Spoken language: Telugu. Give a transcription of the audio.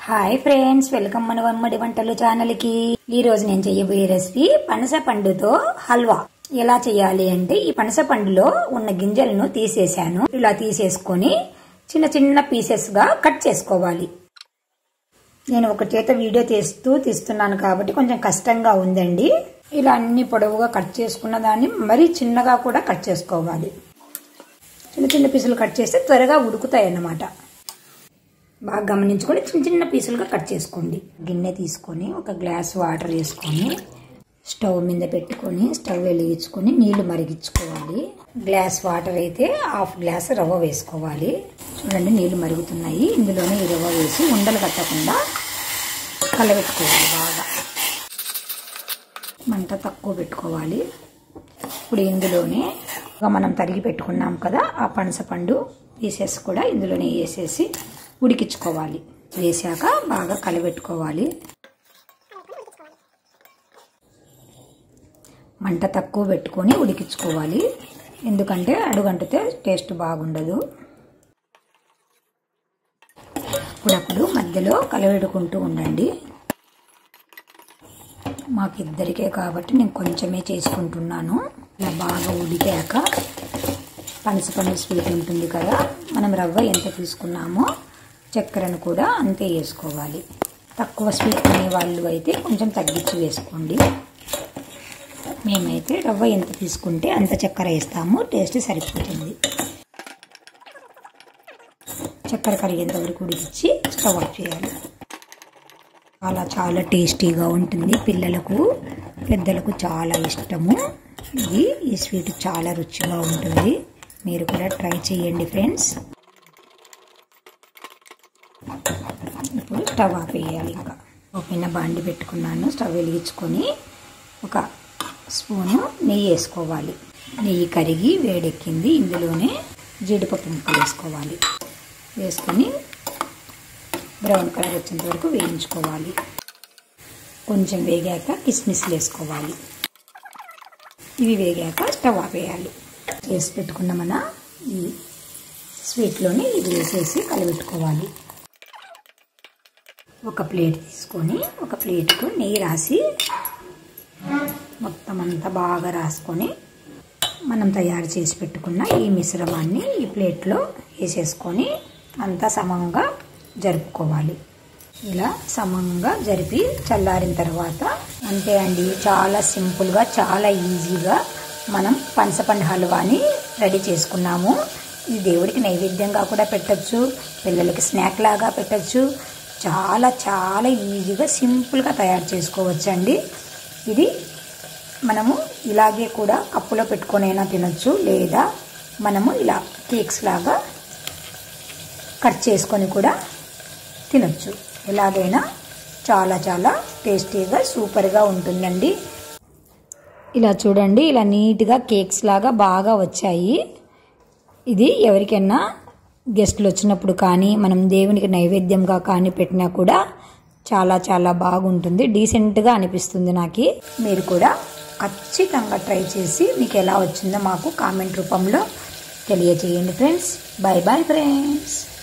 హాయ్ ఫ్రెండ్స్ వెల్కమ్ మన వమ్మడి వంటలు ఛానల్ కి ఈ రోజు నేను చేయబోయే రెసిపీ పనస పండుతో హల్వా ఎలా చేయాలి అంటే ఈ పనస పండులో ఉన్న గింజలను తీసేశాను ఇలా తీసేసుకొని చిన్న చిన్న పీసెస్ గా కట్ చేసుకోవాలి నేను ఒక చేత వీడియో తీస్తూ తీస్తున్నాను కాబట్టి కొంచెం కష్టంగా ఉందండి ఇలా అన్ని పొడవుగా కట్ చేసుకున్న దాన్ని మరీ చిన్నగా కూడా కట్ చేసుకోవాలి చిన్న చిన్న పీసులు కట్ చేస్తే త్వరగా ఉడుకుతాయి అన్నమాట బాగా గమనించుకొని చిన్న చిన్న పీసులుగా కట్ చేసుకోండి గిన్నె తీసుకొని ఒక గ్లాస్ వాటర్ వేసుకొని స్టవ్ మీద పెట్టుకొని స్టవ్ వెలిగించుకొని నీళ్లు మరిగించుకోవాలి గ్లాస్ వాటర్ అయితే హాఫ్ గ్లాస్ రవ్వ వేసుకోవాలి చూడండి నీళ్లు మరుగుతున్నాయి ఇందులోనే ఈ రవ్వ వేసి ఉండలు కట్టకుండా కలబెట్టుకోవాలి బాగా మంట తక్కువ పెట్టుకోవాలి ఇప్పుడు ఇందులోనే మనం తరిగి పెట్టుకున్నాం కదా ఆ పనస పండు పీసెస్ కూడా ఇందులోనే వేసేసి ఉడికించుకోవాలి వేసాక బాగా కలబెట్టుకోవాలి మంట తక్కువ పెట్టుకొని ఉడికించుకోవాలి ఎందుకంటే అడుగంటితే టేస్ట్ బాగుండదు అప్పుడప్పుడు మధ్యలో కలబెట్టుకుంటూ ఉండండి మాకు ఇద్దరికే కాబట్టి నేను కొంచెమే చేసుకుంటున్నాను ఇలా బాగా ఉడికాక పనసపండు స్వీట్ ఉంటుంది కదా మనం రవ్వ ఎంత తీసుకున్నామో చక్కెరను కూడా అంతే వేసుకోవాలి తక్కువ స్వీట్ తినే వాళ్ళు అయితే కొంచెం తగ్గించి వేసుకోండి మేమైతే రవ్వ ఎంత తీసుకుంటే అంత చక్కెర వేస్తాము టేస్ట్ సరిపోతుంది చక్కెర కరిగేంత వరకు ఉడికిచ్చి స్టవ్ ఆఫ్ చేయాలి చాలా చాలా టేస్టీగా ఉంటుంది పిల్లలకు పెద్దలకు చాలా ఇష్టము ఇది ఈ స్వీట్ చాలా రుచిగా ఉంటుంది మీరు కూడా ట్రై చేయండి ఫ్రెండ్స్ ఇప్పుడు స్టవ్ ఆపేయాలి ఇంకా ఓపెన్ బాండి పెట్టుకున్నాను స్టవ్ వెలిగించుకొని ఒక స్పూను నెయ్యి వేసుకోవాలి నెయ్యి కరిగి వేడెక్కింది ఇందులోనే జీడిపప్పు ముక్కలు వేసుకోవాలి వేసుకొని బ్రౌన్ కలర్ వచ్చేంత వరకు వేయించుకోవాలి కొంచెం వేగాక కిస్మిస్లు వేసుకోవాలి ఇవి వేగాక స్టవ్ ఆపేయాలి వేసి పెట్టుకున్న మన ఈ స్వీట్లోని ఇది వేసేసి కలబెట్టుకోవాలి ఒక ప్లేట్ తీసుకొని ఒక ప్లేట్కు నెయ్యి రాసి మొత్తం అంతా బాగా రాసుకొని మనం తయారు చేసి పెట్టుకున్న ఈ మిశ్రమాన్ని ఈ ప్లేట్లో వేసేసుకొని అంతా సమంగా జరుపుకోవాలి ఇలా సమంగా జరిపి చల్లారిన తర్వాత అంతే అండి చాలా సింపుల్గా చాలా ఈజీగా మనం పనసపండు హల్వాని రెడీ చేసుకున్నాము ఇది దేవుడికి నైవేద్యంగా కూడా పెట్టచ్చు పిల్లలకి స్నాక్ లాగా పెట్టచ్చు చాలా చాలా ఈజీగా సింపుల్గా తయారు చేసుకోవచ్చు అండి ఇది మనము ఇలాగే కూడా కప్పులో పెట్టుకొనైనా తినొచ్చు లేదా మనము ఇలా కేక్స్ లాగా కట్ చేసుకొని కూడా తినొచ్చు ఎలాగైనా చాలా చాలా టేస్టీగా సూపర్గా ఉంటుందండి ఇలా చూడండి ఇలా నీట్గా కేక్స్ లాగా బాగా వచ్చాయి ఇది ఎవరికైనా గెస్ట్లు వచ్చినప్పుడు కానీ మనం దేవునికి నైవేద్యంగా కానీ పెట్టినా కూడా చాలా చాలా బాగుంటుంది డీసెంట్గా అనిపిస్తుంది నాకు మీరు కూడా ఖచ్చితంగా ట్రై చేసి మీకు ఎలా వచ్చిందో మాకు కామెంట్ రూపంలో తెలియజేయండి ఫ్రెండ్స్ బాయ్ బాయ్ ఫ్రెండ్స్